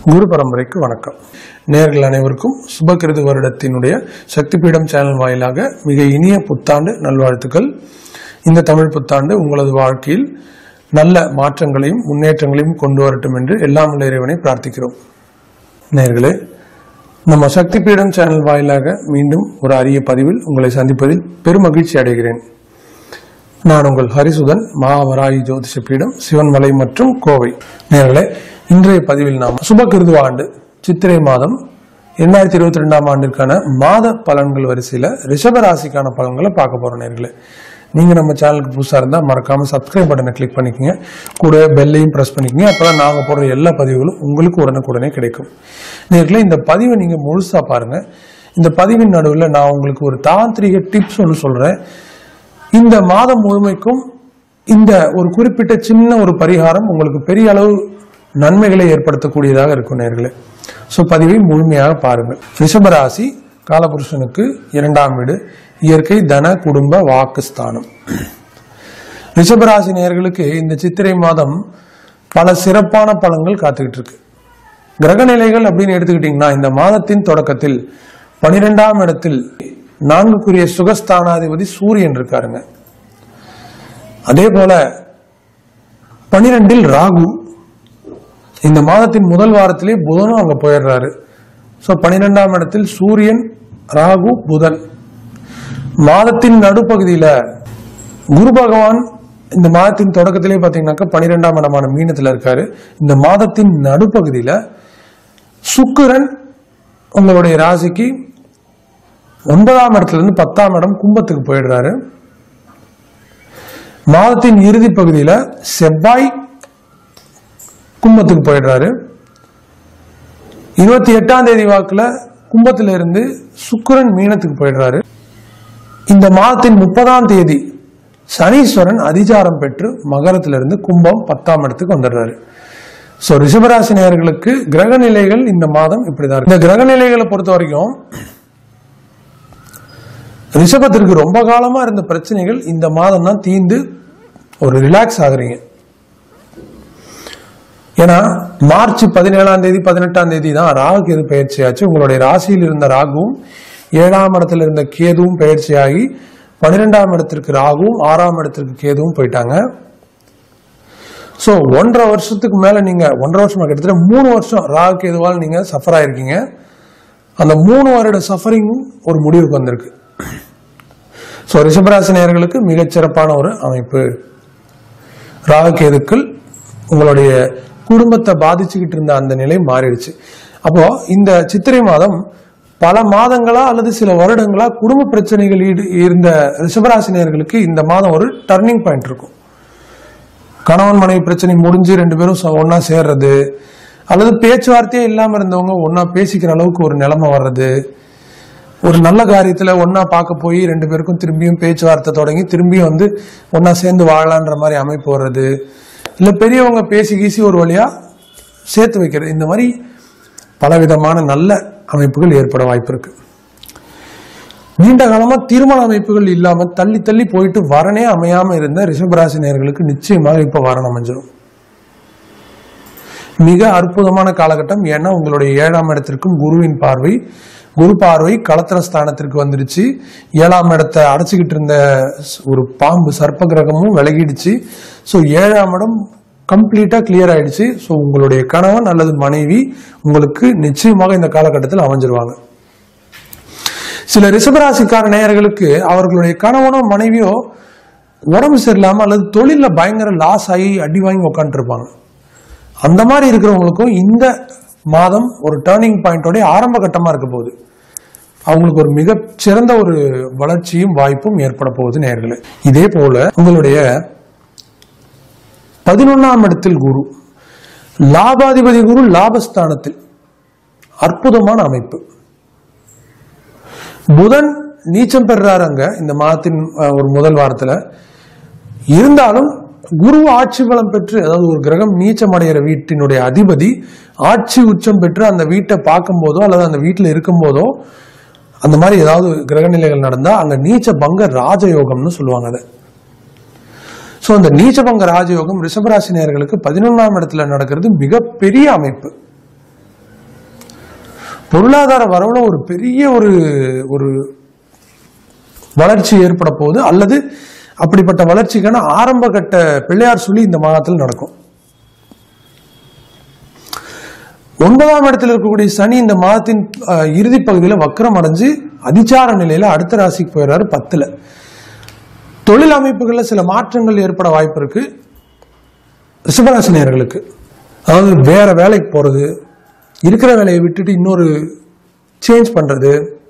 குரு பரம்பரைக்கு வணக்கம் நேர்கள் அனைவருக்கும் சுபகிருது வருடத்தினுடைய சக்தி பீடம் சேனல் வாயிலாக மிக இனிய புத்தாண்டு நல்வாழ்த்துக்கள் இந்த தமிழ் புத்தாண்டு உங்களது வாழ்க்கையில் நல்ல மாற்றங்களையும் முன்னேற்றங்களையும் கொண்டு வரட்டும் என்று எல்லாம் வல்ல இறைவனை பிரார்த்திக்கிறோம் நேர்களே நம்ம சக்தி பீடம் சேனல் வாயிலாக மீண்டும் ஒரு அரிய பதிவில் உங்களை சந்திப்பதில் பெருமகிழ்ச்சி அடைகிறேன் நான் உங்கள் ஹரிசுதன் மகாவராயி ஜோதிஷ பீடம் சிவன்மலை மற்றும் கோவை நேர்களே இன்றைய பதிவில் நாம் சுபகிருது ஆண்டு சித்திரை மாதம் இரண்டாயிரத்தி இருபத்தி ரெண்டாம் ஆண்டிற்கான மாத பலன்கள் வரிசையில ரிஷப ராசிக்கான பலன்களை பார்க்க போறோம் நேர்களே நீங்க நம்ம சேனலுக்கு புதுசா இருந்தா மறக்காம சப்ஸ்கிரைப் பட்டனை கிளிக் பண்ணிக்கங்க கூட பெல்லையும் பிரஸ் பண்ணிக்கங்க அப்பதான் நாங்க போடுற எல்லா பதிவுகளும் உங்களுக்கு உடனுக்குடனே கிடைக்கும் நேர்களே இந்த பதிவை நீங்க முழுசா பாருங்க இந்த பதிவின் நடுவில் நான் உங்களுக்கு ஒரு தாந்திரிக டிப்ஸ் ஒன்று சொல்றேன் இந்த மாதம் முழுமைக்கும் இந்த ஒரு குறிப்பிட்ட சின்ன ஒரு பரிகாரம் உங்களுக்கு பெரிய அளவு நன்மைகளை ஏற்படுத்தக்கூடியதாக இருக்கும் நேர்களே ஸோ பதிவை முழுமையாக பாருங்கள் ரிஷபராசி காலபுருஷனுக்கு இரண்டாம் வீடு இயற்கை தன குடும்ப வாக்குஸ்தானம் ரிஷபராசி நேயர்களுக்கு இந்த சித்திரை மாதம் பல சிறப்பான பலன்கள் காத்துக்கிட்டு இருக்கு கிரகநிலைகள் அப்படின்னு எடுத்துக்கிட்டீங்கன்னா இந்த மாதத்தின் தொடக்கத்தில் பனிரெண்டாம் இடத்தில் நான்குக்குரிய சுகஸ்தானாதிபதி சூரியன் இருக்காருங்க அதே போல பனிரெண்டில் ராகு இந்த மாதத்தின் முதல் வாரத்திலே புதனும் அங்க போயிடுறாரு ஸோ பனிரெண்டாம் இடத்தில் சூரியன் ராகு புதன் மாதத்தின் நடுப்பகுதியில குரு பகவான் இந்த மாதத்தின் தொடக்கத்திலே பாத்தீங்கன்னாக்கா பனிரெண்டாம் இடமான மீனத்துல இருக்காரு இந்த மாதத்தின் நடுப்பகுதியில சுக்கிரன் உங்களுடைய ராசிக்கு ஒன்பதாம் இடத்துல இருந்து பத்தாம் இடம் கும்பத்துக்கு போயிடுறாரு மாதத்தின் இறுதி பகுதியில செவ்வாய் கும்பத்துக்கு போயிடுறாரு இருபத்தி எட்டாம் தேதி வாக்குல கும்பத்துல இருந்து சுக்கிரன் மீனத்துக்கு போயிடுறாரு இந்த மாதத்தின் முப்பதாம் தேதி சனீஸ்வரன் அதிகாரம் பெற்று மகரத்திலிருந்து கும்பம் பத்தாம் இடத்துக்கு வந்துடுறாரு ஸோ ரிஷபராசி நேயர்களுக்கு கிரக நிலைகள் இந்த மாதம் இப்படிதான் இருக்கு. இந்த கிரக நிலைகளை பொறுத்த வரைக்கும் ரிஷபத்திற்கு ரொம்ப காலமா இருந்த பிரச்சனைகள் இந்த மாதம் தான் தீந்து ஒரு ரிலாக்ஸ் ஆகுறீங்க ஏன்னா மார்ச் பதினேழாம் தேதி பதினெட்டாம் தேதி தான் ராகு கேது பயிற்சியாச்சு உங்களுடைய ராசியில் இருந்த ராகுவும் ஏழாம் இடத்துல இருந்த கேதுவும் பயிற்சியாகி பன்னிரெண்டாம் இடத்திற்கு ராகுவும் ஆறாம் இடத்திற்கு கேதுவும் போயிட்டாங்க ஸோ ஒன்றரை வருஷத்துக்கு மேல நீங்க ஒன்றரை வருஷமா கிட்டத்தட்ட மூணு வருஷம் ராகு கேதுவால் நீங்க சஃபர் ஆயிருக்கீங்க அந்த மூணு வருட சஃபரிங்கும் ஒரு முடிவுக்கு வந்திருக்கு ஸோ ரிஷபராசி நேயர்களுக்கு மிகச்சிறப்பான ஒரு அமைப்பு ராகுகேதுக்கள் உங்களுடைய குடும்பத்தை பாதிச்சுக்கிட்டு இருந்த அந்த நிலை மாறிடுச்சு அப்போ இந்த சித்திரை மாதம் பல மாதங்களா அல்லது சில வருடங்களா குடும்ப பிரச்சனைகள் ஈடு- இருந்த ரிஷபராசினியர்களுக்கு இந்த மாதம் ஒரு டர்னிங் பாயிண்ட் இருக்கும் கணவன் மனைவி பிரச்சனை முடிஞ்சு ரெண்டு பேரும் ச- ஒண்ணா சேர்றது அல்லது பேச்சுவார்த்தையே இல்லாம இருந்தவங்க ஒண்ணா பேசிக்கிற அளவுக்கு ஒரு நிலைமை வர்றது ஒரு நல்ல காரியத்துல ஒண்ணா பார்க்க போய் ரெண்டு பேருக்கும் திரும்பியும் பேச்சுவார்த்தை தொடங்கி திரும்பியும் வந்து ஒண்ணா சேர்ந்து வாழலான்ற மாதிரி அமைப்பு வர்றது இல்ல பெரியவங்க பேசி கீசி ஒரு வழியா சேர்த்து வைக்கிறது இந்த மாதிரி பலவிதமான நல்ல அமைப்புகள் ஏற்பட வாய்ப்பு இருக்கு நீண்ட காலமா திருமண அமைப்புகள் இல்லாம தள்ளி தள்ளி போயிட்டு வரனே அமையாம இருந்த ரிஷபராசி நேயர்களுக்கு நிச்சயமாக இப்ப வரன் அமைஞ்சிடும் மிக அற்புதமான காலகட்டம் ஏன்னா உங்களுடைய ஏழாம் இடத்திற்கும் குருவின் பார்வை குரு பார்வை களத்திர ஸ்தானத்திற்கு வந்துருச்சு ஏழாம் இடத்தை அடைச்சிக்கிட்டு இருந்த ஸ்- ஒரு பாம்பு சர்ப்ப கிரகமும் விலகிடுச்சு ஸோ ஏழாம் இடம் கம்ப்ளீட்டா கிளியர் ஆயிடுச்சு ஸோ உங்களுடைய கணவன் அல்லது மனைவி உங்களுக்கு நிச்சயமாக இந்த காலகட்டத்தில் அமைஞ்சிருவாங்க சில ரிஷபராசிக்கார நேயர்களுக்கு அவர்களுடைய கணவனோ மனைவியோ உடம்பு சரியில்லாம அல்லது தொழில பயங்கர லாஸ் ஆகி அடி வாங்கி உட்காந்துருப்பாங்க அந்த மாதிரி இருக்கிறவங்களுக்கும் இந்த மாதம் ஒரு டேர்னிங் பாயிண்டோட ஆரம்ப கட்டமா இருக்க போகுது அவங்களுக்கு ஒரு மிக சிறந்த ஒரு வளர்ச்சியும் வாய்ப்பும் ஏற்பட போகுது நேர்களே இதே போல உங்களுடைய பதினொன்னாம் இடத்தில் குரு லாபாதிபதி குரு லாபஸ்தானத்தில் அற்புதமான அமைப்பு புதன் நீச்சம் பெறுறாரு அங்க இந்த மாதத்தின் அஹ், ஒரு முதல் வாரத்துல இருந்தாலும் குரு ஆட்சி பலம் பெற்று அதாவது ஒரு கிரகம் நீச்சம் அடைகிற வீட்டினுடைய அதிபதி ஆட்சி உச்சம் பெற்று அந்த வீட்டை பார்க்கும் போதோ அல்லது அந்த வீட்டில் இருக்கும் போதோ அந்த மாதிரி ஏதாவது கிரகநிலைகள் நடந்தா அங்க நீச்ச பங்க ராஜயோகம்னு சொல்லுவாங்க அதை ஸோ அந்த நீச்சபங்க ராஜயோகம் ரிஷபராசி நேயர்களுக்கு பதினொன்றாம் இடத்துல நடக்கிறது மிகப்பெரிய அமைப்பு பொருளாதார வரவுல ஒரு பெரிய ஒரு ஒரு வளர்ச்சி ஏற்பட போகுது அல்லது அப்படிப்பட்ட வளர்ச்சிக்கான ஆரம்ப கட்ட பிள்ளையார் சொல்லி இந்த மாதத்தில் நடக்கும் ஒன்பதாம் இடத்தில் இருக்கக்கூடிய சனி இந்த மாதத்தின் அஹ், இறுதி பகுதியில் வக்கரம் அடைஞ்சு அதிச்சார நிலையில அடுத்த ராசிக்கு போயிடுறாரு பத்துல தொழில் அமைப்புகளில் சில மாற்றங்கள் ஏற்பட வாய்ப்பு இருக்கு ரிஷபராசினியர்களுக்கு அதாவது வேற வேலைக்கு போறது இருக்கிற வேலையை விட்டுட்டு இன்னொரு சேஞ்ச் பண்றது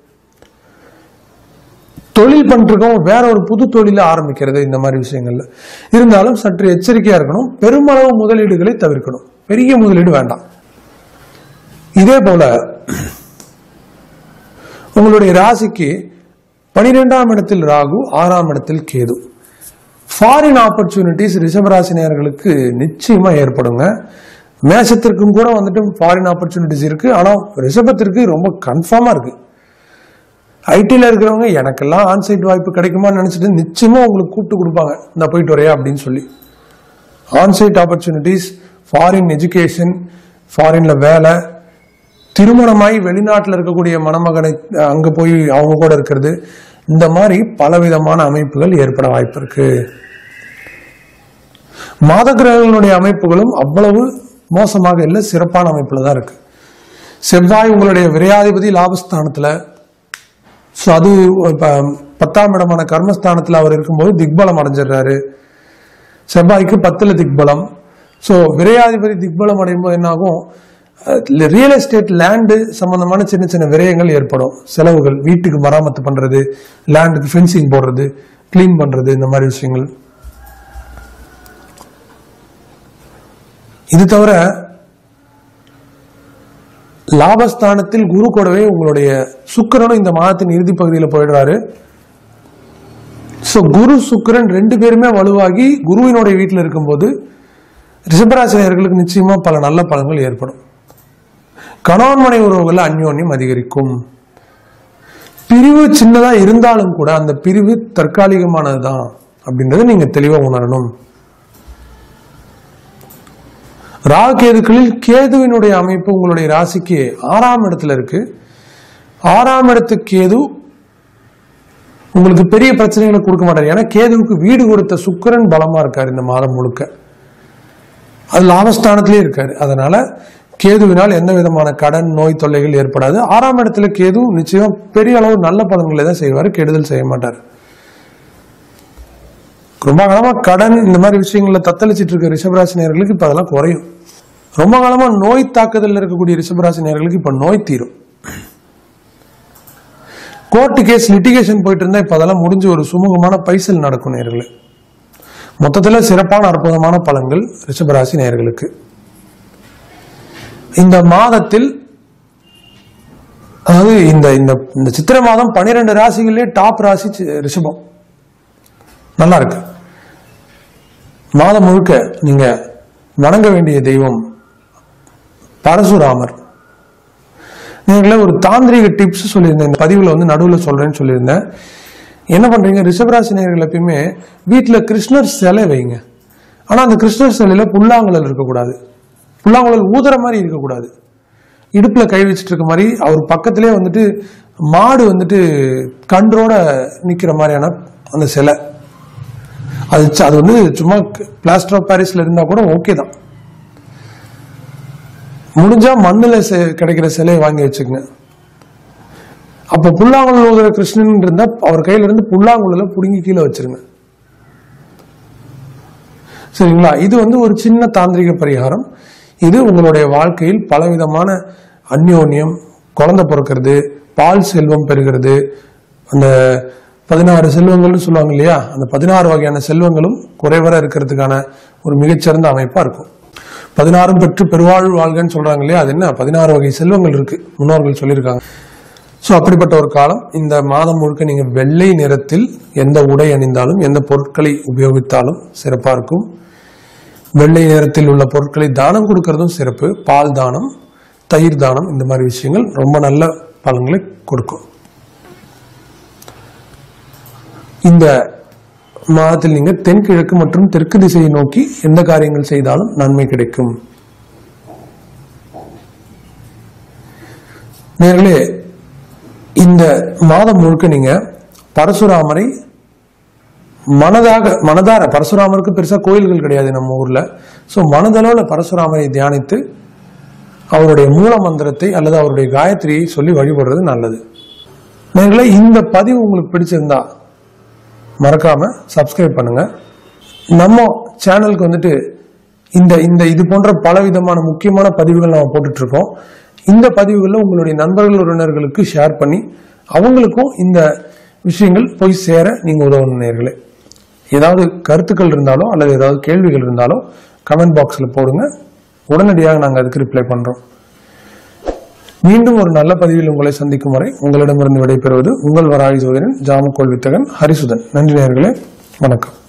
தொழில் பண்ணிருக்கோம் வேற ஒரு புது தொழில ஆரம்பிக்கிறது இந்த மாதிரி விஷயங்கள்ல இருந்தாலும் சற்று எச்சரிக்கையா இருக்கணும் பெருமளவு முதலீடுகளை தவிர்க்கணும் பெரிய முதலீடு வேண்டாம் இதே போல உங்களுடைய ராசிக்கு பனிரெண்டாம் இடத்தில் ராகு ஆறாம் இடத்தில் கேது ஃபாரின் ஆப்பர்ச்சுனிட்டிஸ் ரிஷபராசினியர்களுக்கு நிச்சயமா ஏற்படுங்க மேஷத்திற்கும் கூட வந்துட்டு ஃபாரின் ஆப்பர்ச்சுனிட்டிஸ் இருக்கு ஆனா ரிஷபத்திற்கு ரொம்ப கன்ஃபார்மா இருக்கு ஐடியில் இருக்கிறவங்க எனக்கெல்லாம் ஆன்சைட் வாய்ப்பு கிடைக்குமான்னு நினைச்சிட்டு நிச்சயமா உங்களுக்கு கூப்பிட்டு கொடுப்பாங்க இந்த போயிட்டு வரையா அப்படின்னு சொல்லி ஆன்சைட் ஆப்பர்ச்சுனிட்டிஸ் ஃபாரின் எஜுகேஷன் ஃபாரின்ல வேலை திருமணமாய் வெளிநாட்டில் இருக்கக்கூடிய மணமகனை அஹ், அங்க போய் அவங்க கூட இருக்கிறது இந்த மாதிரி பலவிதமான அமைப்புகள் ஏற்பட வாய்ப்பு இருக்கு மாத கிரகங்களுடைய அமைப்புகளும் அவ்வளவு மோசமாக இல்லை சிறப்பான அமைப்புல தான் இருக்கு செவ்வாய் உங்களுடைய விரையாதிபதி லாபஸ்தானத்துல ஸோ அது இப்ப பத்தாம் இடமான கர்மஸ்தானத்துல அவர் இருக்கும்போது திக்பலம் அடைஞ்சிடுறாரு செவ்வாய்க்கு பத்துல திக்பலம் ஸோ விரையாதிபதி திக்பலம் அடையும் போது என்னாகும் ரியல் எஸ்டேட் லேண்டு சம்பந்தமான சின்ன சின்ன விரயங்கள் ஏற்படும் செலவுகள் வீட்டுக்கு மராமத்து பண்றது லேண்டுக்கு ஃபென்சிங் போடுறது க்ளீன் பண்றது இந்த மாதிரி விஷயங்கள் இது தவிர லாபஸ்தானத்தில் குரு கூடவே உங்களுடைய சுக்கிரனும் இந்த மாதத்தின் இறுதி பகுதியில் போயிடுறாரு ஸோ குரு சுக்கிரன் ரெண்டு பேருமே வலுவாகி குருவினுடைய வீட்டில் இருக்கும்போது ரிஷபராசினியர்களுக்கு நிச்சயமா பல நல்ல பலன்கள் ஏற்படும் கணவன் மனை உறவுகள் அந்யோன்யம் அதிகரிக்கும் பிரிவு சின்னதா இருந்தாலும் கூட அந்த பிரிவு தற்காலிகமானதுதான் அப்படின்றத நீங்க தெளிவா உணரணும் ராகேதுக்களில் கேதுவினுடைய அமைப்பு உங்களுடைய ராசிக்கு ஆறாம் இடத்துல இருக்கு ஆறாம் இடத்து கேது உங்களுக்கு பெரிய பிரச்சனைகளை கொடுக்க மாட்டார் ஏன்னா கேதுவுக்கு வீடு கொடுத்த சுக்கிரன் பலமா இருக்காரு இந்த மாதம் முழுக்க அது லாபஸ்தானத்திலே இருக்காரு அதனால கேதுவினால் எந்த விதமான கடன் நோய் தொல்லைகள் ஏற்படாது ஆறாம் இடத்துல கேது நிச்சயம் பெரிய அளவு நல்ல பலன்களை தான் செய்வார் கெடுதல் செய்ய மாட்டார் ரொம்ப காலமா கடன் இந்த மாதிரி விஷயங்கள்ல தத்தளிச்சிட்டு இருக்க ரிஷபராசி நேர்களுக்கு இப்ப அதெல்லாம் குறையும் ரொம்ப காலமா நோய் தாக்குதல் இருக்கக்கூடிய ரிஷபராசி நேர்களுக்கு இப்ப நோய் தீரும் கோர்ட்டு கேஸ் லிட்டிகேஷன் போயிட்டு இருந்தா இப்ப அதெல்லாம் முடிஞ்சு ஒரு சுமூகமான பைசல் நடக்கும் நேர்களே மொத்தத்துல சிறப்பான அற்புதமான பலன்கள் ரிஷபராசி நேர்களுக்கு இந்த மாதத்தில் அதாவது இந்த இந்த இந்த சித்திரை மாதம் பன்னிரெண்டு ராசிகளிலே டாப் ராசி சி- ரிஷபம் நல்லா இருக்கு மாதம் முழுக்க நீங்க வணங்க வேண்டிய தெய்வம் பரசுராமர் நீங்களே ஒரு தாந்திரிக டிப்ஸ் சொல்லியிருந்தேன் இந்த பதிவில் வந்து நடுவில் சொல்றேன்னு சொல்லியிருந்தேன் என்ன பண்றீங்க ரிஷபராசி நேயர்கள் எப்பயுமே வீட்டில் கிருஷ்ணர் சிலை வைங்க ஆனா அந்த கிருஷ்ணர் சிலையில புல்லாங்குழல் இருக்கக்கூடாது புல்லாங்குழல் ஊதுற மாதிரி இருக்கக்கூடாது இடுப்புல கை வச்சுட்டு இருக்க மாதிரி அவர் பக்கத்திலே வந்துட்டு மாடு வந்துட்டு கன்றோட நிக்கிற மாதிரியான அந்த சிலை அது ச- அது வந்து சும்மா பிளாஸ்டர் ஆஃப் பாரிஸ்ல இருந்தா கூட ஓகே தான் முடிஞ்சா மண்ணுல செ- கிடைக்கிற சிலையை வாங்கி வச்சுக்கங்க அப்ப புல்லாங்குழல் ஊதுற கிருஷ்ணன் இருந்தா அவர் கையில இருந்து புல்லாங்குழல புடுங்கி கீழே வச்சிருங்க சரிங்களா இது வந்து ஒரு சின்ன தாந்திரிக பரிகாரம் இது உங்களுடைய வாழ்க்கையில் பலவிதமான அந்யோன்யம் குழந்தை பிறக்கிறது பால் செல்வம் பெறுகிறது அந்த பதினாறு செல்வங்கள்னு சொல்லுவாங்க இல்லையா அந்த பதினாறு வகையான செல்வங்களும் குறைவர இருக்கிறதுக்கான ஒரு மிகச்சிறந்த அமைப்பா இருக்கும் பதினாறும் பெற்று பெருவாழ்வு வாழ்கன்னு சொல்றாங்க இல்லையா அது என்ன பதினாறு வகை செல்வங்கள் இருக்கு முன்னோர்கள் சொல்லியிருக்காங்க ஸோ அப்படிப்பட்ட ஒரு காலம் இந்த மாதம் முழுக்க நீங்க வெள்ளை நிறத்தில் எந்த உடை அணிந்தாலும் எந்த பொருட்களை உபயோகித்தாலும் சிறப்பா இருக்கும் வெள்ளை நிறத்தில் உள்ள பொருட்களை தானம் கொடுக்கறதும் சிறப்பு பால் தானம் தயிர் தானம் இந்த மாதிரி விஷயங்கள் ரொம்ப நல்ல பலன்களை கொடுக்கும் இந்த மாதத்தில் நீங்க தென்கிழக்கு மற்றும் தெற்கு திசையை நோக்கி எந்த காரியங்கள் செய்தாலும் நன்மை கிடைக்கும் நேர்களே இந்த மாதம் முழுக்க நீங்க பரசுராமரை மனதாக மனதார பரசுராமருக்கு பெருசா கோயில்கள் கிடையாது நம்ம ஊர்ல சோ மனதளவுல பரசுராமரை தியானித்து அவருடைய மூல மந்திரத்தை அல்லது அவருடைய காயத்ரியை சொல்லி வழிபடுறது நல்லது நேர்களே இந்த பதிவு உங்களுக்கு பிடிச்சிருந்தா மறக்காம சப்ஸ்கிரைப் பண்ணுங்க நம்ம சேனலுக்கு வந்துட்டு இந்த இந்த இது போன்ற பல விதமான முக்கியமான பதிவுகள் நம்ம போட்டுட்டு இருக்கோம் இந்த பதிவுகளில் உங்களுடைய நண்பர்கள் உறவினர்களுக்கு ஷேர் பண்ணி அவங்களுக்கும் இந்த விஷயங்கள் போய் சேர நீங்க உதவணும் நேர்களே ஏதாவது கருத்துக்கள் இருந்தாலும் அல்லது ஏதாவது கேள்விகள் இருந்தாலும் கமெண்ட் பாக்ஸில் போடுங்க உடனடியாக நாங்கள் அதுக்கு ரிப்ளை பண்றோம் மீண்டும் ஒரு நல்ல பதிவில் உங்களை சந்திக்கும் வரை உங்களிடமிருந்து விடைபெறுவது உங்கள் வராகி சோதரன் ஜாமக்கோள் வித்தகன் ஹரிசுதன் நன்றி நேர்களே வணக்கம்